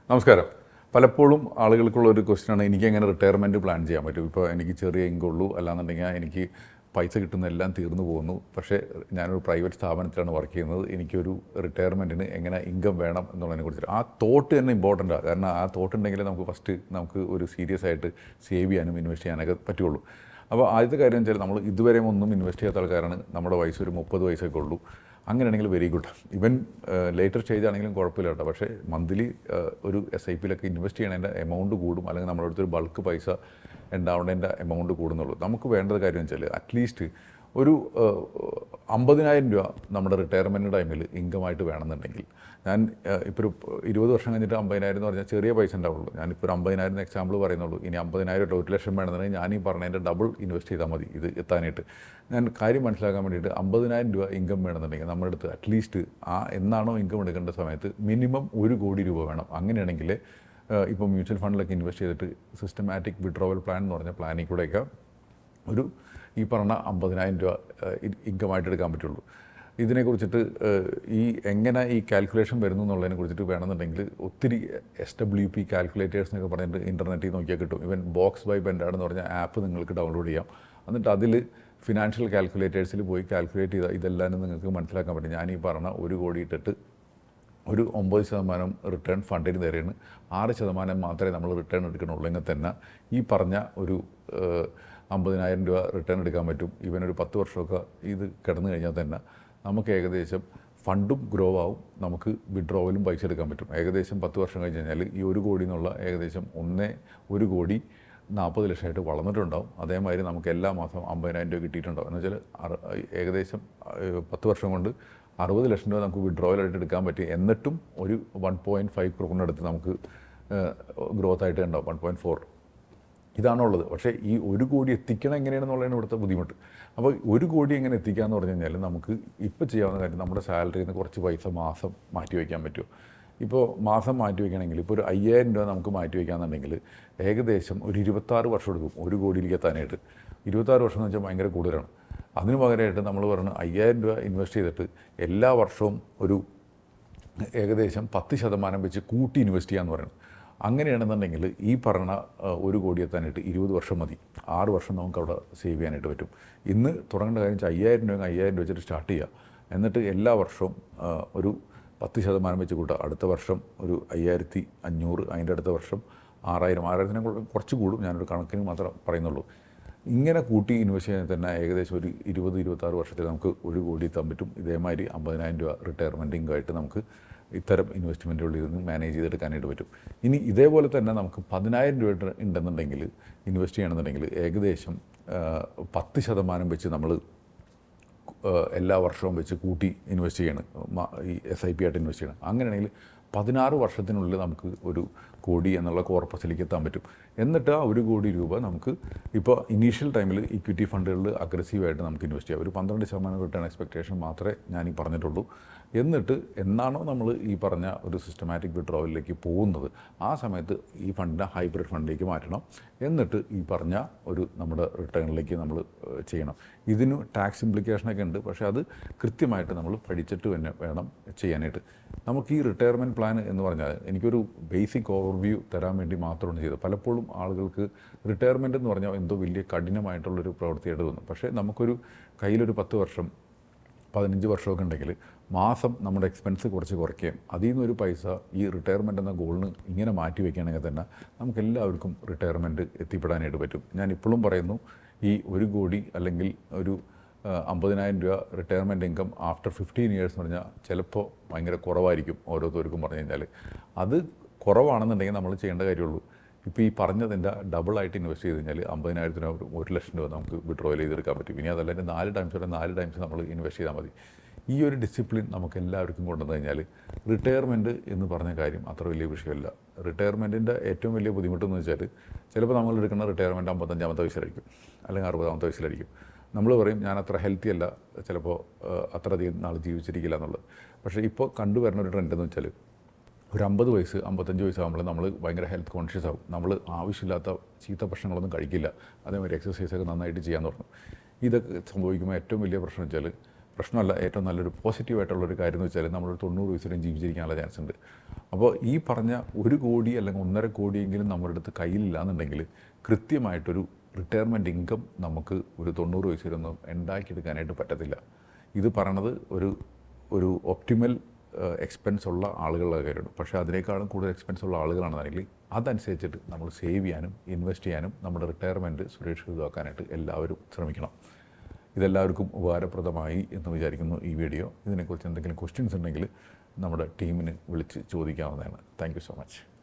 നമസ്കാരം പലപ്പോഴും ആളുകൾക്കുള്ള ഒരു ക്വസ്റ്റ്യനാണ് എനിക്ക് എങ്ങനെ റിട്ടയർമെൻറ്റ് പ്ലാൻ ചെയ്യാൻ പറ്റും ഇപ്പോൾ എനിക്ക് ചെറിയ ഇൻകം ഉള്ളൂ അല്ലാന്നുണ്ടെങ്കിൽ എനിക്ക് പൈസ കിട്ടുന്ന എല്ലാം തീർന്നു പോകുന്നു പക്ഷേ ഞാനൊരു പ്രൈവറ്റ് സ്ഥാപനത്തിലാണ് വർക്ക് ചെയ്യുന്നത് എനിക്കൊരു റിട്ടയർമെൻറ്റിന് എങ്ങനെ ഇൻകം വേണം എന്നുള്ളതിനെ കുറിച്ച് ആ തോട്ട് തന്നെ ഇമ്പോർട്ടൻ്റാണ് കാരണം ആ തോട്ട് ഉണ്ടെങ്കിലേ നമുക്ക് ഫസ്റ്റ് നമുക്ക് ഒരു സീരിയസ് ആയിട്ട് സേവ് ചെയ്യാനും ഇൻവെസ്റ്റ് ചെയ്യാനൊക്കെ പറ്റുള്ളൂ അപ്പോൾ ആദ്യത്തെ കാര്യം വെച്ചാൽ നമ്മൾ ഇതുവരെ ഒന്നും ഇൻവെസ്റ്റ് ചെയ്യാത്ത ആൾക്കാരാണ് നമ്മുടെ വയസ്സ് ഒരു മുപ്പത് വയസ്സൊക്കെ ഉള്ളൂ അങ്ങനെയാണെങ്കിൽ very good even later stage ആണെങ്കിലും കുഴപ്പമില്ല കേട്ടോ പക്ഷേ മന്ത്ലി ഒരു എസ് ഐ പിയിലൊക്കെ ഇൻവെസ്റ്റ് ചെയ്യണതിൻ്റെ എമൗണ്ട് കൂടും അല്ലെങ്കിൽ നമ്മുടെ അടുത്തൊരു ബൾക്ക് പൈസ ഉണ്ടാവേണ്ടതിൻ്റെ എമൗണ്ട് കൂടുന്നുള്ളൂ നമുക്ക് വേണ്ടത് കാര്യം വെച്ചാൽ അറ്റ്ലീസ്റ്റ് ഒരു അമ്പതിനായിരം രൂപ നമ്മുടെ റിട്ടയർമെൻറ്റ് ടൈമിൽ ഇൻകമായിട്ട് വേണമെന്നുണ്ടെങ്കിൽ ഞാൻ ഇപ്പോൾ ഒരു ഇരുപത് വർഷം കഴിഞ്ഞിട്ട് അമ്പതിനായിരം എന്ന് പറഞ്ഞാൽ ചെറിയ പൈസ ഉണ്ടാവുള്ളൂ ഞാനിപ്പോൾ ഒരു അമ്പതിനായിരം എക്സാമ്പിൾ പറയുന്നുള്ളൂ ഇനി അമ്പതിനായിരം ടു ഒരു ലക്ഷം വേണമെന്നുണ്ടെങ്കിൽ ഞാൻ ഈ പറഞ്ഞതിൻ്റെ ഡബിൾ ഇൻവെസ്റ്റ് ചെയ്താൽ മതി ഇത് എത്താനായിട്ട് ഞാൻ കാര്യം മനസ്സിലാക്കാൻ വേണ്ടിയിട്ട് അമ്പതിനായിരം രൂപ ഇൻകം വേണമെന്നുണ്ടെങ്കിൽ നമ്മുടെ അടുത്ത് അറ്റ്ലീസ്റ്റ് ആ എന്നാണോ ഇൻകം എടുക്കേണ്ട സമയത്ത് മിനിമം ഒരു കോടി രൂപ വേണം അങ്ങനെയാണെങ്കിൽ ഇപ്പോൾ മ്യൂച്വൽ ഫണ്ടിലൊക്കെ ഇൻവെസ്റ്റ് ചെയ്തിട്ട് സിസ്റ്റമാറ്റിക് വിഡ്രോവൽ പ്ലാൻ എന്ന് പറഞ്ഞ പ്ലാനിൽ കൂടെയൊക്കെ ഒരു ഈ പറഞ്ഞ അമ്പതിനായിരം രൂപ ഇൻകമായിട്ട് എടുക്കാൻ പറ്റുള്ളൂ ഇതിനെക്കുറിച്ചിട്ട് ഈ എങ്ങനെ ഈ കാൽക്കുലേഷൻ വരുന്നു എന്നുള്ളതിനെ കുറിച്ചിട്ട് വേണമെന്നുണ്ടെങ്കിൽ ഒത്തിരി എസ് ഡബ്ല്യു പി കാൽക്കുലേറ്റേഴ്സ് എന്നൊക്കെ പറഞ്ഞിട്ട് ഇൻ്റർനെറ്റിൽ നോക്കിയാൽ കിട്ടും ഇവൻ ബോക്സ് ബൈ ബെൻഡാഡ് എന്ന് പറഞ്ഞ ആപ്പ് നിങ്ങൾക്ക് ഡൗൺലോഡ് ചെയ്യാം എന്നിട്ട് അതിൽ ഫിനാൻഷ്യൽ കാൽക്കുലേറ്റേഴ്സിൽ പോയി കാൽക്കുലേറ്റ് ചെയ്താൽ ഇതെല്ലാം നിങ്ങൾക്ക് മനസ്സിലാക്കാൻ പറ്റും ഞാൻ ഈ പറഞ്ഞ ഒരു കോടി ഇട്ടിട്ട് ഒരു ഒമ്പത് ശതമാനം റിട്ടേൺ ഫണ്ടിന് തരുകയാണ് ആറ് ശതമാനം മാത്രമേ നമ്മൾ റിട്ടേൺ എടുക്കണുള്ളൂ എങ്കിൽ തന്നെ ഈ പറഞ്ഞ ഒരു അമ്പതിനായിരം രൂപ റിട്ടേൺ എടുക്കാൻ പറ്റും ഇവനൊരു പത്ത് വർഷമൊക്കെ ഇത് കിടന്നു കഴിഞ്ഞാൽ തന്നെ നമുക്ക് ഏകദേശം ഫണ്ടും ഗ്രോ ആവും നമുക്ക് വിഡ്രോവലും പൈസ എടുക്കാൻ പറ്റും ഏകദേശം പത്ത് വർഷം കഴിഞ്ഞ് കഴിഞ്ഞാൽ ഈ ഒരു കോടി എന്നുള്ള ഏകദേശം ഒന്നേ ഒരു കോടി നാൽപ്പത് ലക്ഷമായിട്ട് വളർന്നിട്ടുണ്ടാവും അതേമാതിരി നമുക്ക് എല്ലാ മാസം അമ്പതിനായിരം രൂപ കിട്ടിയിട്ടുണ്ടാവും എന്ന് വെച്ചാൽ അറ- ഏകദേശം ഏഹ്, പത്ത് വർഷം കൊണ്ട് അറുപത് ലക്ഷം രൂപ നമുക്ക് വിഡ്രോവലായിട്ട് എടുക്കാൻ പറ്റി എന്നിട്ടും ഒരു വൺ പോയിൻറ്റ് ഫൈവ് ക്രോണിനടുത്ത് നമുക്ക് ഗ്രോത്ത് ആയിട്ട് ഉണ്ടാവും വൺ പോയിൻറ്റ് ഫോർ ഇതാണുള്ളത് പക്ഷേ ഈ ഒരു കോടി എത്തിക്കണം എങ്ങനെയാണെന്നുള്ളതാണ് ഇവിടുത്തെ ബുദ്ധിമുട്ട് അപ്പോൾ ഒരു കോടി എങ്ങനെ എത്തിക്കുക എന്ന് പറഞ്ഞു കഴിഞ്ഞാൽ നമുക്ക് ഇപ്പോൾ ചെയ്യാവുന്ന കാര്യം നമ്മുടെ സാലറിയിൽ നിന്ന് കുറച്ച് പൈസ മാസം മാറ്റി വയ്ക്കാൻ പറ്റുമോ ഇപ്പോൾ മാസം മാറ്റി വയ്ക്കണമെങ്കിൽ ഇപ്പോൾ ഒരു അയ്യായിരം രൂപ നമുക്ക് മാറ്റി വയ്ക്കാന്നുണ്ടെങ്കിൽ ഏകദേശം ഒരു ഇരുപത്താറ് വർഷം എടുക്കും ഒരു കോടിയിലേക്ക് എത്താനായിട്ട് ഇരുപത്താറ് വർഷം എന്ന് വെച്ചാൽ ഭയങ്കര കൂടുതലാണ് അതിന് പകരമായിട്ട് നമ്മൾ പറഞ്ഞു അയ്യായിരം രൂപ ഇൻവെസ്റ്റ് ചെയ്തിട്ട് എല്ലാ വർഷവും ഒരു ഏകദേശം പത്ത് ശതമാനം വെച്ച് കൂട്ടി ഇൻവെസ്റ്റ് ചെയ്യാന്ന് പറയുന്നത് അങ്ങനെയാണെന്നുണ്ടെങ്കിൽ ഈ പറഞ്ഞ ആ, ഒരു കോടി എത്താനായിട്ട് ഇരുപത് വർഷം മതി ആറ് വർഷം നമുക്ക് അവിടെ സേവ് ചെയ്യാനായിട്ട് പറ്റും ഇന്ന് തുടങ്ങേണ്ട കാര്യം വെച്ചാൽ അയ്യായിരം രൂപ അയ്യായിരം രൂപ വെച്ചിട്ട് സ്റ്റാർട്ട് ചെയ്യുക എന്നിട്ട് എല്ലാ വർഷവും ആ, ഒരു പത്ത് ശതമാനം വെച്ച് കൂട്ടുക അടുത്ത വർഷം ഒരു അയ്യായിരത്തി അഞ്ഞൂറ് അതിൻ്റെ അടുത്ത വർഷം ആറായിരം ആറായിരത്തിനെ കുറച്ച് കൂടും ഞാനൊരു കണക്കിന് മാത്രം പറയുന്നുള്ളൂ ഇങ്ങനെ കൂട്ടി ഇൻവെസ്റ്റ് ചെയ്യാൻ തന്നെ ഏകദേശം ഒരു ഇരുപത് ഇരുപത്താറ് വർഷത്തിൽ നമുക്ക് ഒരു കോടി എത്താൻ പറ്റും ഇതേമാതിരി അമ്പതിനായിരം രൂപ റിട്ടയർമെൻറ്റ് ഇൻകമായിട്ട് നമുക്ക് ഇത്തരം ഇൻവെസ്റ്റ്മെൻറ്റുകളിൽ നിന്ന് മാനേജ് ചെയ്തെടുക്കാനായിട്ട് പറ്റും ഇനി ഇതേപോലെ തന്നെ നമുക്ക് പതിനായിരം രൂപ ഇട്ട് ഉണ്ടെന്നുണ്ടെങ്കിൽ ഇൻവെസ്റ്റ് ചെയ്യണമെന്നുണ്ടെങ്കിൽ ഏകദേശം ആ, പത്ത് ശതമാനം വെച്ച് നമ്മൾ ഏഹ് എല്ലാ വർഷവും വെച്ച് കൂട്ടി ഇൻവെസ്റ്റ് ചെയ്യണം മ- ഈ എസ് ഐ പി ആയിട്ട് ഇൻവെസ്റ്റ് ചെയ്യണം അങ്ങനെയാണെങ്കിൽ പതിനാറ് വർഷത്തിനുള്ളിൽ നമുക്ക് ഒരു കോടി എന്നുള്ള കോർപ്പസിലേക്ക് എത്താൻ പറ്റും എന്നിട്ട് ആ ഒരു കോടി രൂപ നമുക്ക് ഇപ്പോൾ ഇനീഷ്യൽ ടൈമിൽ ഇക്വിറ്റി ഫണ്ടുകളിൽ അഗ്രസീവായിട്ട് നമുക്ക് ഇൻവെസ്റ്റ് ചെയ്യാം ഒരു പന്ത്രണ്ട് ശതമാനം റിട്ടേൺ എക്സ്പെക്റ്റേഷൻ മാത്രമേ ഞാൻ ഈ പറഞ്ഞിട്ടുള്ളൂ എന്നിട്ട് എന്നാണോ നമ്മൾ ഈ പറഞ്ഞ ഒരു സിസ്റ്റമാറ്റിക് വിഡ്രോവലിലേക്ക് പോകുന്നത് ആ സമയത്ത് ഈ ഫണ്ടിനെ ഹൈബ്രിഡ് ഫണ്ടിലേക്ക് മാറ്റണം എന്നിട്ട് ഈ പറഞ്ഞ ഒരു നമ്മുടെ റിട്ടേണിലേക്ക് നമ്മൾ ഏഹ്, ചെയ്യണം ഇതിന് ടാക്സ് ഇംപ്ലിക്കേഷനൊക്കെ ഉണ്ട് പക്ഷേ അത് കൃത്യമായിട്ട് നമ്മൾ പഠിച്ചിട്ട് തന്നെ വേണം ചെയ്യാനായിട്ട് നമുക്ക് ഈ റിട്ടയർമെൻറ്റ് പ്ലാൻ എന്ന് പറഞ്ഞാൽ എനിക്കൊരു ബേസിക് ഓവർവ്യൂ തരാൻ വേണ്ടി മാത്രമാണ് ചെയ്തത് പലപ്പോഴും ആളുകൾക്ക് റിട്ടയർമെൻറ്റ് എന്ന് പറഞ്ഞാൽ എന്തോ വലിയ കഠിനമായിട്ടുള്ളൊരു പ്രവൃത്തിയായിട്ട് തോന്നും പക്ഷേ നമുക്കൊരു കയ്യിലൊരു പത്ത് വർഷം പതിനഞ്ച് വർഷമൊക്കെ ഉണ്ടെങ്കിൽ മാസം നമ്മുടെ എക്സ്പെൻസ് കുറച്ച് കുറയ്ക്കുകയും അതിൽ നിന്നൊരു പൈസ ഈ റിട്ടയർമെൻറ്റ് എന്ന ഗോളിന് ഇങ്ങനെ മാറ്റി വയ്ക്കുകയാണെങ്കിൽ തന്നെ നമുക്ക് എല്ലാവർക്കും റിട്ടയർമെൻറ്റ് എത്തിപ്പെടാനായിട്ട് പറ്റും ഞാൻ ഇപ്പോഴും പറയുന്നു ഈ ഒരു കോടി അല്ലെങ്കിൽ ഒരു ആ, അമ്പതിനായിരം രൂപ retirement income after fifteen years എന്ന് പറഞ്ഞാൽ ചിലപ്പോൾ ഭയങ്കര കുറവായിരിക്കും ഓരോരുത്തർക്കും പറഞ്ഞു കഴിഞ്ഞാൽ അത് കുറവാണെന്നുണ്ടെങ്കിൽ നമ്മൾ ചെയ്യേണ്ട കാര്യമുള്ളൂ ഇപ്പോൾ ഈ പറഞ്ഞതിൻ്റെ ഡബിളായിട്ട് ഇൻവെസ്റ്റ് ചെയ്ത് കഴിഞ്ഞാൽ അമ്പതിനായിരത്തിന് ഒരു ഒരു ലക്ഷം രൂപ നമുക്ക് വിഡ്രോയിൽ ചെയ്തെടുക്കാൻ പറ്റും ഇനി അതല്ല എൻ്റെ നാല് ടൈംസ് വരെ നാല് ടൈംസ് നമ്മൾ ഇൻവെസ്റ്റ് ചെയ്താൽ മതി ഈ ഒരു ഡിസിപ്ലിൻ നമുക്ക് എല്ലാവർക്കും കൊണ്ടുവന്നു കഴിഞ്ഞാൽ റിട്ടയർമെൻറ്റ് എന്ന് പറഞ്ഞ കാര്യം അത്ര വലിയ വിഷയമല്ല റിട്ടയർമെൻറ്റിൻ്റെ ഏറ്റവും വലിയ ബുദ്ധിമുട്ടെന്ന് വെച്ചാൽ ചിലപ്പോൾ നമ്മൾ എടുക്കുന്ന റിട്ടയർമെൻറ്റ് അമ്പത്തഞ്ചാമത്തെ വയസ്സിലായിരിക്കും അല്ലെങ്കിൽ അറുപതാമത്തെ വയസ്സിലായിരിക്കും നമ്മൾ പറയും ഞാൻ അത്ര ഹെൽത്തി അല്ല ചിലപ്പോൾ ഏഹ്, അത്രയധികം നാൾ ജീവിച്ചിരിക്കില്ല എന്നുള്ളത് പക്ഷേ ഇപ്പോൾ കണ്ടുവരുന്ന ഒരു ട്രെൻഡ് എന്ന് വെച്ചാൽ ഒരു അമ്പത് വയസ്സ് അമ്പത്തഞ്ച് വയസ്സാകുമ്പോൾ നമ്മൾ ഭയങ്കര ഹെൽത്ത് കോൺഷ്യസ് ആവും നമ്മൾ ആവശ്യമില്ലാത്ത ചീത്ത ഭക്ഷണങ്ങളൊന്നും കഴിക്കില്ല അതേമാതിരി എക്സസൈസൊക്കെ നന്നായിട്ട് ചെയ്യാൻ തുടങ്ങും ഇതൊക്കെ സംഭവിക്കുമ്പോൾ ഏറ്റവും വലിയ പ്രശ്നം വെച്ചാൽ പ്രശ്നമല്ല ഏറ്റവും നല്ലൊരു പോസിറ്റീവായിട്ടുള്ളൊരു കാര്യം എന്ന് വെച്ചാൽ നമ്മളൊരു തൊണ്ണൂറ് വയസ്സ് വരെയും ജീവിച്ചിരിക്കാനുള്ള ചാൻസ് ഉണ്ട് അപ്പോൾ ഈ പറഞ്ഞ ഒരു കോടി അല്ലെങ്കിൽ ഒന്നര കോടിയെങ്കിലും നമ്മുടെ അടുത്ത് കയ്യിലില്ലാന്നുണ്ടെങ്കിൽ കൃത്യമായിട്ടൊരു റിട്ടയർമെൻറ്റ് ഇൻകം നമുക്ക് ഒരു തൊണ്ണൂറ് വയസ്സ് വരെയൊന്നും ഉണ്ടാക്കിയെടുക്കാനായിട്ട് പറ്റത്തില്ല ഇത് പറയണത് ഒരു ഒരു ഒപ്റ്റിമൽ എക്സ്പെൻസ് ഉള്ള ആളുകളുടെ കാര്യമാണ് പക്ഷേ അതിനേക്കാളും കൂടുതൽ എക്സ്പെൻസ് ഉള്ള ആളുകളാണെന്നുണ്ടെങ്കിൽ അതനുസരിച്ചിട്ട് നമ്മൾ സേവ് ചെയ്യാനും ഇൻവെസ്റ്റ് ചെയ്യാനും നമ്മുടെ റിട്ടയർമെൻറ്റ് സുരക്ഷിതമാക്കാനായിട്ട് എല്ലാവരും ശ്രമിക്കണം ഇതെല്ലാവർക്കും ഉപകാരപ്രദമായി എന്ന് വിചാരിക്കുന്നു ഈ വീഡിയോ ഇതിനെക്കുറിച്ച് എന്തെങ്കിലും ക്വസ്റ്റ്യൻസ് ഉണ്ടെങ്കിൽ നമ്മുടെ ടീമിന് വിളിച്ച് ചോദിക്കാവുന്നതാണ് താങ്ക് യു സോ മച്ച്